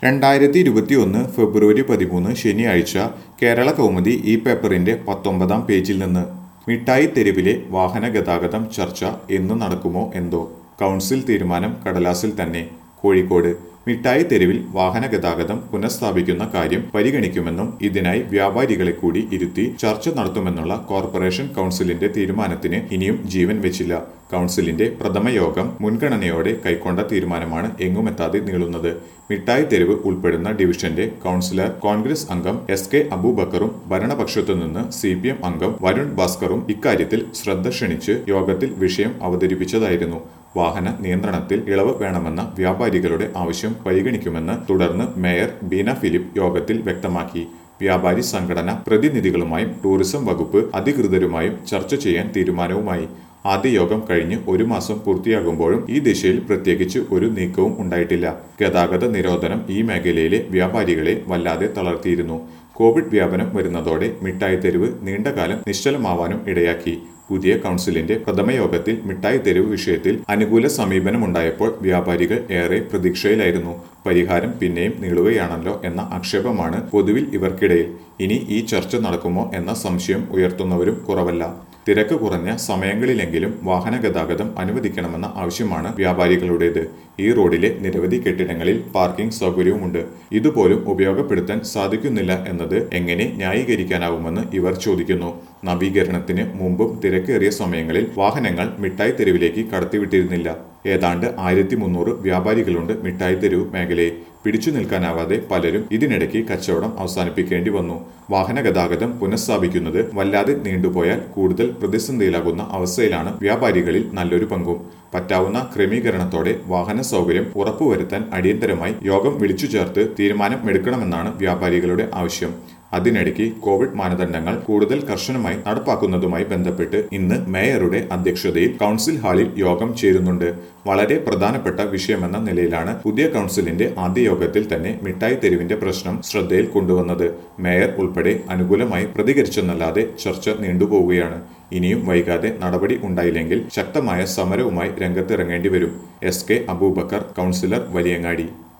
രണ്ടായിരത്തി ഇരുപത്തിയൊന്ന് ഫെബ്രുവരി പതിമൂന്ന് ശനിയാഴ്ച കേരള കൗമുദി ഈ പേപ്പറിന്റെ പത്തൊമ്പതാം പേജിൽ നിന്ന് മിഠായി തെരുവിലെ വാഹന ഗതാഗതം ചർച്ച എന്ന് നടക്കുമോ എന്തോ കൗൺസിൽ തീരുമാനം കടലാസിൽ തന്നെ കോഴിക്കോട് മിഠായി തെരുവിൽ വാഹന ഗതാഗതം പുനഃസ്ഥാപിക്കുന്ന കാര്യം പരിഗണിക്കുമെന്നും ഇതിനായി വ്യാപാരികളെ കൂടി ഇരുത്തി ചർച്ച നടത്തുമെന്നുള്ള കോർപ്പറേഷൻ കൗൺസിലിന്റെ തീരുമാനത്തിന് ഇനിയും ജീവൻ വെച്ചില്ല കൗൺസിലിന്റെ പ്രഥമ യോഗം മുൻഗണനയോടെ കൈക്കൊണ്ട തീരുമാനമാണ് എങ്ങുമെത്താതെ നീളുന്നത് മിഠായി തെരുവ് ഉൾപ്പെടുന്ന ഡിവിഷന്റെ കൗൺസിലർ കോൺഗ്രസ് അംഗം എസ് കെ അബൂബക്കറും ഭരണപക്ഷത്തു നിന്ന് സി പി എം അംഗം വരുൺ ഭാസ്കറും ഇക്കാര്യത്തിൽ ശ്രദ്ധ ക്ഷണിച്ച് യോഗത്തിൽ വിഷയം അവതരിപ്പിച്ചതായിരുന്നു വാഹന നിയന്ത്രണത്തിൽ ഇളവ് വേണമെന്ന വ്യാപാരികളുടെ ആവശ്യം പരിഗണിക്കുമെന്ന് തുടർന്ന് മേയർ ബീന ഫിലിപ്പ് യോഗത്തിൽ വ്യക്തമാക്കി വ്യാപാരി സംഘടന പ്രതിനിധികളുമായും ടൂറിസം വകുപ്പ് അധികൃതരുമായും ചർച്ച ചെയ്യാൻ തീരുമാനവുമായി ആദ്യ യോഗം കഴിഞ്ഞ് ഒരു മാസം പൂർത്തിയാകുമ്പോഴും ഈ ദിശയിൽ പ്രത്യേകിച്ച് ഒരു നീക്കവും ഉണ്ടായിട്ടില്ല ഗതാഗത നിരോധനം ഈ മേഖലയിലെ വ്യാപാരികളെ വല്ലാതെ തളർത്തിയിരുന്നു കോവിഡ് വ്യാപനം വരുന്നതോടെ മിഠായി തെരുവ് നീണ്ടകാലം നിശ്ചലമാവാനും ഇടയാക്കി പുതിയ കൗൺസിലിന്റെ പ്രഥമ യോഗത്തിൽ മിഠായി തെരുവ് വിഷയത്തിൽ അനുകൂല സമീപനമുണ്ടായപ്പോൾ വ്യാപാരികൾ ഏറെ പ്രതീക്ഷയിലായിരുന്നു പരിഹാരം പിന്നെയും നീളുകയാണല്ലോ എന്ന ആക്ഷേപമാണ് പൊതുവിൽ ഇവർക്കിടയിൽ ഇനി ഈ ചർച്ച നടക്കുമോ എന്ന സംശയം ഉയർത്തുന്നവരും കുറവല്ല തിരക്ക് കുറഞ്ഞ സമയങ്ങളിലെങ്കിലും വാഹന ഗതാഗതം അനുവദിക്കണമെന്ന ആവശ്യമാണ് വ്യാപാരികളുടേത് ഈ റോഡിലെ നിരവധി കെട്ടിടങ്ങളിൽ പാർക്കിംഗ് സൗകര്യവുമുണ്ട് ഇതുപോലും ഉപയോഗപ്പെടുത്താൻ സാധിക്കുന്നില്ല എന്നത് എങ്ങനെ ന്യായീകരിക്കാനാവുമെന്ന് ഇവർ ചോദിക്കുന്നു നവീകരണത്തിന് മുമ്പും തിരക്കേറിയ സമയങ്ങളിൽ വാഹനങ്ങൾ മിഠായി തെരുവിലേക്ക് കടത്തിവിട്ടിരുന്നില്ല ഏതാണ്ട് ആയിരത്തി മുന്നൂറ് വ്യാപാരികളുണ്ട് മിഠായി തെരുവ് മേഖലയിൽ പിടിച്ചു നിൽക്കാനാവാതെ പലരും ഇതിനിടയ്ക്ക് കച്ചവടം അവസാനിപ്പിക്കേണ്ടി വന്നു വാഹന ഗതാഗതം പുനഃസ്ഥാപിക്കുന്നത് വല്ലാതെ നീണ്ടുപോയാൽ കൂടുതൽ പ്രതിസന്ധിയിലാകുന്ന അവസ്ഥയിലാണ് വ്യാപാരികളിൽ നല്ലൊരു പങ്കും പറ്റാവുന്ന ക്രമീകരണത്തോടെ വാഹന സൗകര്യം ഉറപ്പുവരുത്താൻ അടിയന്തരമായി യോഗം വിളിച്ചു ചേർത്ത് തീരുമാനം എടുക്കണമെന്നാണ് വ്യാപാരികളുടെ ആവശ്യം അതിനിടയ്ക്ക് കോവിഡ് മാനദണ്ഡങ്ങൾ കൂടുതൽ കർശനമായി നടപ്പാക്കുന്നതുമായി ബന്ധപ്പെട്ട് ഇന്ന് മേയറുടെ അധ്യക്ഷതയിൽ കൗൺസിൽ ഹാളിൽ യോഗം ചേരുന്നുണ്ട് വളരെ പ്രധാനപ്പെട്ട വിഷയമെന്ന നിലയിലാണ് പുതിയ കൗൺസിലിന്റെ ആദ്യ യോഗത്തിൽ തന്നെ മിഠായി തെരുവിന്റെ പ്രശ്നം ശ്രദ്ധയിൽ കൊണ്ടുവന്നത് മേയർ ഉൾപ്പെടെ അനുകൂലമായി പ്രതികരിച്ചെന്നല്ലാതെ ചർച്ച നീണ്ടുപോവുകയാണ് ഇനിയും വൈകാതെ നടപടി ഉണ്ടായില്ലെങ്കിൽ ശക്തമായ സമരവുമായി രംഗത്തിറങ്ങേണ്ടി വരും S K Abubakar councillor Valiyangadi